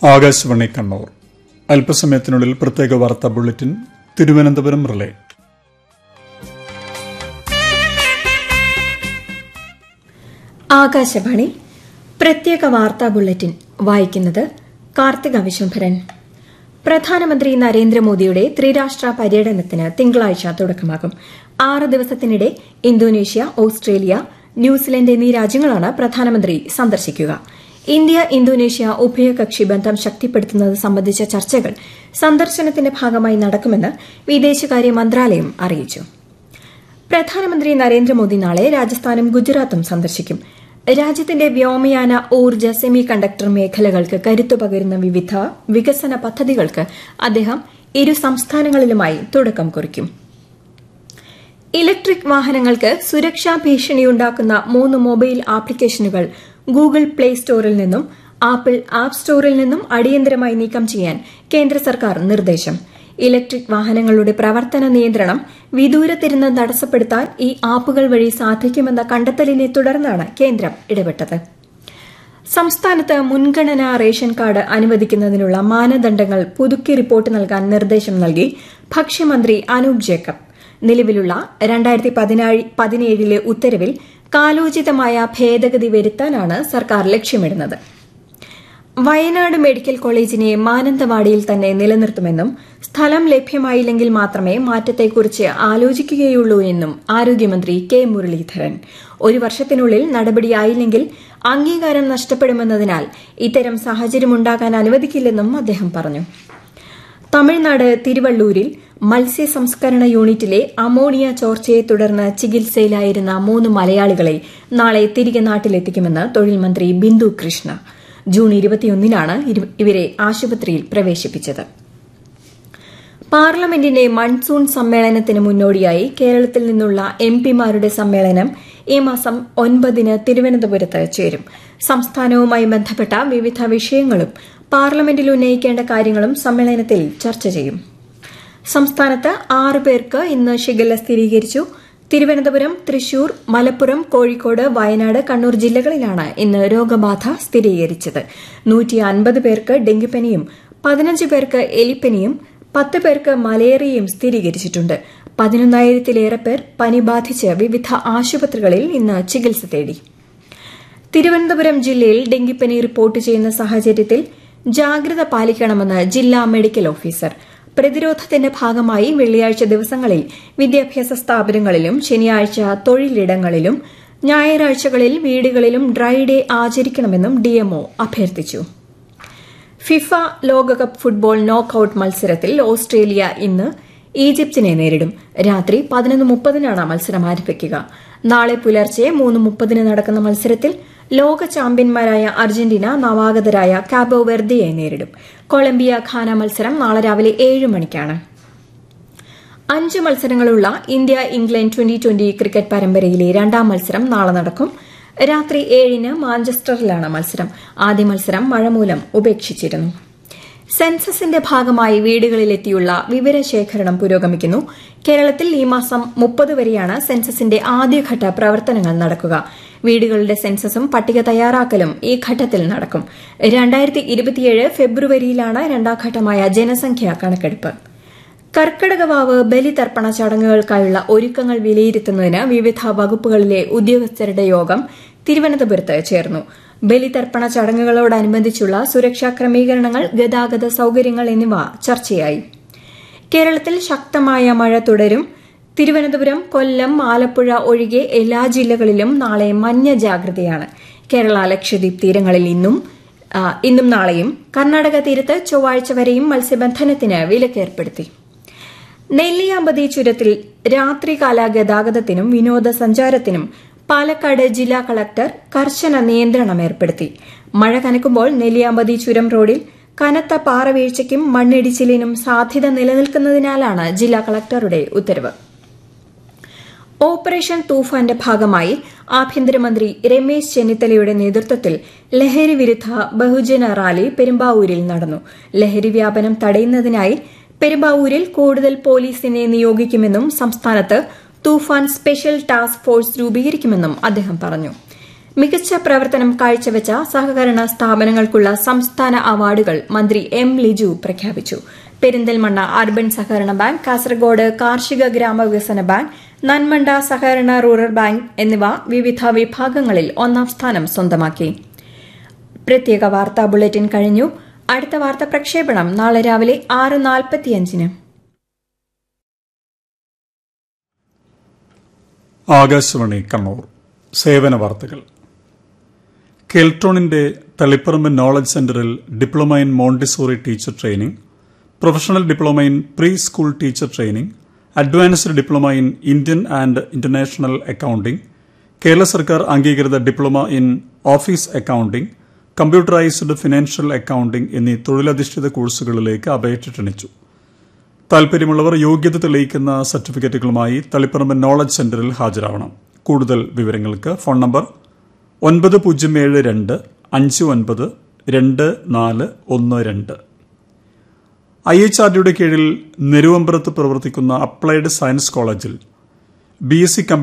ആകാശവാണി കണ്ണൂർ അല്പസമയത്തിനുള്ളിൽ പ്രത്യേക വാർത്താ ബുള്ളറ്റിൻ തിരുവനന്തപുരം റിലേ ആകാശവാണി പ്രത്യേക വാർത്താ ബുള്ളറ്റിൻ വായിക്കുന്നത് കാർത്തിക വിശംഭരൻ പ്രധാനമന്ത്രി നരേന്ദ്രമോദിയുടെ ത്രിരാഷ്ട്ര പര്യടനത്തിന് തിങ്കളാഴ്ച തുടക്കമാകും ആറ് ദിവസത്തിനിടെ ഇന്തോനേഷ്യ ഓസ്ട്രേലിയ ന്യൂസിലൻഡ് എന്നീ രാജ്യങ്ങളാണ് പ്രധാനമന്ത്രി സന്ദർശിക്കുക ഇന്ത്യ ഇന്തോനേഷ്യ ഉഭയകക്ഷി ബന്ധം ശക്തിപ്പെടുത്തുന്നത് സംബന്ധിച്ച ചർച്ചകൾ സന്ദർശനത്തിന്റെ ഭാഗമായി നടക്കുമെന്ന് വിദേശകാര്യ മന്ത്രാലയം അറിയിച്ചു പ്രധാനമന്ത്രി നരേന്ദ്രമോദി നാളെ രാജസ്ഥാനും ഗുജറാത്തും സന്ദർശിക്കും രാജ്യത്തിന്റെ വ്യോമയാന ഊർജ്ജ സെമി കണ്ടക്ടർ മേഖലകൾക്ക് കരുത്തു പകരുന്ന വിവിധ വികസന പദ്ധതികൾക്ക് അദ്ദേഹം ഇരു സംസ്ഥാനങ്ങളിലുമായി തുടക്കം കുറിക്കും ഇലക്ട്രിക് വാഹനങ്ങൾക്ക് സുരക്ഷാ ഭീഷണിയുണ്ടാക്കുന്ന മൂന്ന് മൊബൈൽ ആപ്ലിക്കേഷനുകൾ ഗൂഗിൾ പ്ലേ സ്റ്റോറിൽ നിന്നും ആപ്പിൾ ആപ്പ് സ്റ്റോറിൽ നിന്നും അടിയന്തരമായി നീക്കം ചെയ്യാൻ കേന്ദ്ര സർക്കാർ നിർദ്ദേശം ഇലക്ട്രിക് വാഹനങ്ങളുടെ പ്രവർത്തന നിയന്ത്രണം വിദൂരത്തിരുന്ന് തടസ്സപ്പെടുത്താൻ ഈ ആപ്പുകൾ വഴി സാധിക്കുമെന്ന കണ്ടെത്തലിനെ തുടർന്നാണ് കേന്ദ്രം ഇടപെട്ടത് സംസ്ഥാനത്ത് മുൻഗണനാ റേഷൻ കാർഡ് അനുവദിക്കുന്നതിനുള്ള മാനദണ്ഡങ്ങൾ പുതുക്കി റിപ്പോർട്ട് നൽകാൻ നിർദ്ദേശം നൽകി ഭക്ഷ്യമന്ത്രി അനൂപ് ജേക്കബ് നിലവിലുള്ള രണ്ടായിരത്തി പതിനേഴിലെ ഉത്തരവിൽ കാലോചിതമായ ഭേദഗതി വരുത്താനാണ് സർക്കാർ ലക്ഷ്യമിടുന്നത് വയനാട് മെഡിക്കൽ കോളേജിനെ മാനന്തവാടിയിൽ തന്നെ നിലനിർത്തുമെന്നും സ്ഥലം ലഭ്യമായില്ലെങ്കിൽ മാത്രമേ മാറ്റത്തെക്കുറിച്ച് ആലോചിക്കുകയുള്ളൂ എന്നും ആരോഗ്യമന്ത്രി കെ മുരളീധരൻ ഒരു വർഷത്തിനുള്ളിൽ നടപടിയായില്ലെങ്കിൽ അംഗീകാരം നഷ്ടപ്പെടുമെന്നതിനാൽ ഇത്തരം സാഹചര്യമുണ്ടാകാൻ അനുവദിക്കില്ലെന്നും അദ്ദേഹം പറഞ്ഞു തമിഴ്നാട് തിരുവള്ളൂരിൽ മത്സ്യ സംസ്കരണ യൂണിറ്റിലെ അമോണിയ ചോർച്ചയെ തുടർന്ന് ചികിത്സയിലായിരുന്ന മൂന്ന് മലയാളികളെ നാളെ തിരികെ നാട്ടിലെത്തിക്കുമെന്ന് തൊഴിൽ മന്ത്രി ബിന്ദു കൃഷ്ണ ജൂൺ ഇരുപത്തിയൊന്നിനാണ് ഇവരെ ആശുപത്രിയിൽ പ്രവേശിപ്പിച്ചത് പാർലമെന്റിന്റെ മൺസൂൺ സമ്മേളനത്തിന് മുന്നോടിയായി കേരളത്തിൽ നിന്നുള്ള എം പിമാരുടെ സമ്മേളനം ഈ മാസം ഒൻപതിന് തിരുവനന്തപുരത്ത് ചേരും സംസ്ഥാനവുമായി ബന്ധപ്പെട്ട വിവിധ വിഷയങ്ങളും പാർലമെന്റിൽ ഉന്നയിക്കേണ്ട കാര്യങ്ങളും സമ്മേളനത്തിൽ ചർച്ച ചെയ്യും സംസ്ഥാനത്ത് ആറ് പേർക്ക് ഇന്ന് ഷിഗല്ല സ്ഥിരീകരിച്ചു തിരുവനന്തപുരം തൃശൂർ മലപ്പുറം കോഴിക്കോട് വയനാട് കണ്ണൂർ ജില്ലകളിലാണ് ഇന്ന് രോഗബാധ സ്ഥിരീകരിച്ചത് നൂറ്റി അൻപത് പേർക്ക് ഡെങ്കിപ്പനിയും പതിനഞ്ച് പേർക്ക് എലിപ്പനിയും പത്ത് പേർക്ക് മലേറിയയും സ്ഥിരീകരിച്ചിട്ടുണ്ട് പതിനൊന്നായിരത്തിലേറെ പേർ പനി ബാധിച്ച് വിവിധ ആശുപത്രികളിൽ ഇന്ന് ചികിത്സ തേടി തിരുവനന്തപുരം ജില്ലയിൽ ഡെങ്കിപ്പനി റിപ്പോർട്ട് ചെയ്യുന്ന സാഹചര്യത്തിൽ ജാഗ്രത പാലിക്കണമെന്ന് ജില്ലാ മെഡിക്കൽ ഓഫീസർ പ്രതിരോധത്തിന്റെ ഭാഗമായി വെള്ളിയാഴ്ച ദിവസങ്ങളിൽ വിദ്യാഭ്യാസ സ്ഥാപനങ്ങളിലും ശനിയാഴ്ച തൊഴിലിടങ്ങളിലും ഞായറാഴ്ചകളിൽ വീടുകളിലും ഡ്രൈ ഡേ ആചരിക്കണമെന്നും ഡിഎംഒ അഭ്യർത്ഥിച്ചു ഫിഫ ലോകകപ്പ് ഫുട്ബോൾ നോക്കൌട്ട് മത്സരത്തിൽ ഓസ്ട്രേലിയ ഇന്ന് ഈജിപ്തിനെ നേരിടും രാത്രി പതിനൊന്ന് മുപ്പതിനാണ് മത്സരം ആരംഭിക്കുക നാളെ പുലർച്ചെ മൂന്ന് മുപ്പതിന് നടക്കുന്ന മത്സരത്തിൽ ലോക ചാമ്പ്യന്മാരായ അർജന്റീന നവാഗതരായ കാബോ വെർദിയെ നേരിടും കൊളംബിയ ഖാന മത്സരം നാളെ രാവിലെ ഏഴ് മണിക്കാണ് അഞ്ച് മത്സരങ്ങളുള്ള India England twenty twenty cricket പരമ്പരയിലെ രണ്ടാം മത്സരം നാളെ നടക്കും രാത്രി ഏഴിന് മാഞ്ചസ്റ്ററിലാണ് മത്സരം ആദ്യ മത്സരം മഴ മൂലം ഉപേക്ഷിച്ചിരുന്നു സെൻസസിന്റെ ഭാഗമായി വീടുകളിലെത്തിയുള്ള വിവരശേഖരണം പുരോഗമിക്കുന്നു കേരളത്തിൽ ഈ മാസം മുപ്പത് വരെയാണ് സെൻസസിന്റെ ആദ്യഘട്ട പ്രവർത്തനങ്ങൾ നടക്കുക വീടുകളുടെ സെൻസസും പട്ടിക തയ്യാറാക്കലും ഈ ഘട്ടത്തിൽ നടക്കും രണ്ടായിരത്തി ഇരുപത്തിയേഴ് ഫെബ്രുവരിയിലാണ് രണ്ടാം ഘട്ടമായ ജനസംഖ്യാ കണക്കെടുപ്പ് കർക്കിടകവാവ് ബലിതർപ്പണ ചടങ്ങുകൾക്കായുള്ള ഒരുക്കങ്ങൾ വിലയിരുത്തുന്നതിന് വിവിധ വകുപ്പുകളിലെ ഉദ്യോഗസ്ഥരുടെ യോഗം തിരുവനന്തപുരത്ത് ചേർന്നു ബലിതർപ്പണ ചടങ്ങുകളോടനുബന്ധിച്ചുള്ള സുരക്ഷാ ക്രമീകരണങ്ങൾ ഗതാഗത സൌകര്യങ്ങൾ എന്നിവ ചർച്ചയായി കേരളത്തിൽ ശക്തമായ മഴ തുടരും തിരുവനന്തപുരം കൊല്ലം ആലപ്പുഴ ഒഴികെ എല്ലാ ജില്ലകളിലും നാളെ മഞ്ഞ ജാഗ്രതയാണ് കേരള ലക്ഷദ്വീപ് തീരങ്ങളിൽ ഇന്നും ഇന്നും നാളെയും കർണാടക തീരത്ത് ചൊവ്വാഴ്ച വരെയും മത്സ്യബന്ധനത്തിന് വിലക്കേർപ്പെടുത്തി നെല്ലിയാമ്പതി ചുരത്തിൽ രാത്രികാല ഗതാഗതത്തിനും വിനോദസഞ്ചാരത്തിനും പാലക്കാട് ജില്ലാ കളക്ടർ കർശന നിയന്ത്രണം ഏർപ്പെടുത്തി മഴ കനക്കുമ്പോൾ നെല്ലിയാമ്പതി ചുരം റോഡിൽ കനത്ത പാറവീഴ്ചയ്ക്കും മണ്ണിടിച്ചിലിനും സാധ്യത നിലനിൽക്കുന്നതിനാലാണ് ജില്ലാ കളക്ടറുടെ ഉത്തരവ് ഓപ്പറേഷൻ തൂഫാന്റെ ഭാഗമായി ആഭ്യന്തരമന്ത്രി രമേശ് ചെന്നിത്തലയുടെ നേതൃത്വത്തിൽ ലഹരി വിരുദ്ധ ബഹുജന റാലി പെരുമ്പാവൂരിൽ നടന്നു ലഹരി വ്യാപനം തടയുന്നതിനായി പെരുമ്പാവൂരിൽ കൂടുതൽ പോലീസിനെ നിയോഗിക്കുമെന്നും സംസ്ഥാനത്ത് തൂഫാൻ സ്പെഷ്യൽ ടാസ്ക് ഫോഴ്സ് രൂപീകരിക്കുമെന്നും അദ്ദേഹം പറഞ്ഞു മികച്ച പ്രവർത്തനം കാഴ്ചവെച്ച സഹകരണ സ്ഥാപനങ്ങൾക്കുള്ള സംസ്ഥാന അവാർഡുകൾ മന്ത്രി എം ലിജു പ്രഖ്യാപിച്ചു പെരിന്തൽമണ്ണ അർബൻ സഹകരണ ബാങ്ക് കാസർഗോഡ് കാർഷിക ഗ്രാമവികസന ബാങ്ക് നന്മണ്ട സഹകരണ റൂറൽ ബാങ്ക് എന്നിവ വിവിധ വിഭാഗങ്ങളിൽ ഒന്നാം സ്ഥാനം സ്വന്തമാക്കി പ്രത്യേക വാർത്താ ബുള്ളറ്റിൻ കഴിഞ്ഞു അടുത്ത വാർത്താ പ്രക്ഷേപണം നാളെ രാവിലെ ആറ് നാൽപ്പത്തിയഞ്ചിന് ആകാശവാണി കണ്ണൂർ സേവന വാർത്തകൾ കെൽട്രോണിന്റെ Taliparamba knowledge centre diploma in Montessori teacher training professional diploma in preschool teacher training advanced diploma in Indian and international accounting Kerala സർക്കാർ അംഗീകൃത diploma in office accounting computerised financial accounting എന്നീ തൊഴിലധിഷ്ഠിത കോഴ്സുകളിലേക്ക് അപേക്ഷ ക്ഷണിച്ചു താൽപര്യമുള്ളവർ യോഗ്യത തെളിയിക്കുന്ന സർട്ടിഫിക്കറ്റുകളുമായി തളിപ്പറമ്പ് നോളജ് സെന്ററിൽ ഹാജരാവണം കൂടുതൽ വിവരങ്ങൾക്ക് ഫോൺ നമ്പർ ഒൻപത് പൂജ്യം ഏഴ് രണ്ട് അഞ്ച് ഒൻപത് രണ്ട് നാല് ഒന്ന് രണ്ട് ഐ എച്ച് ആർ ഡിയുടെ കീഴിൽ നെരുവമ്പുറത്ത് പ്രവർത്തിക്കുന്ന അപ്ലൈഡ് സയൻസ് കോളേജിൽ ബി എസ് സി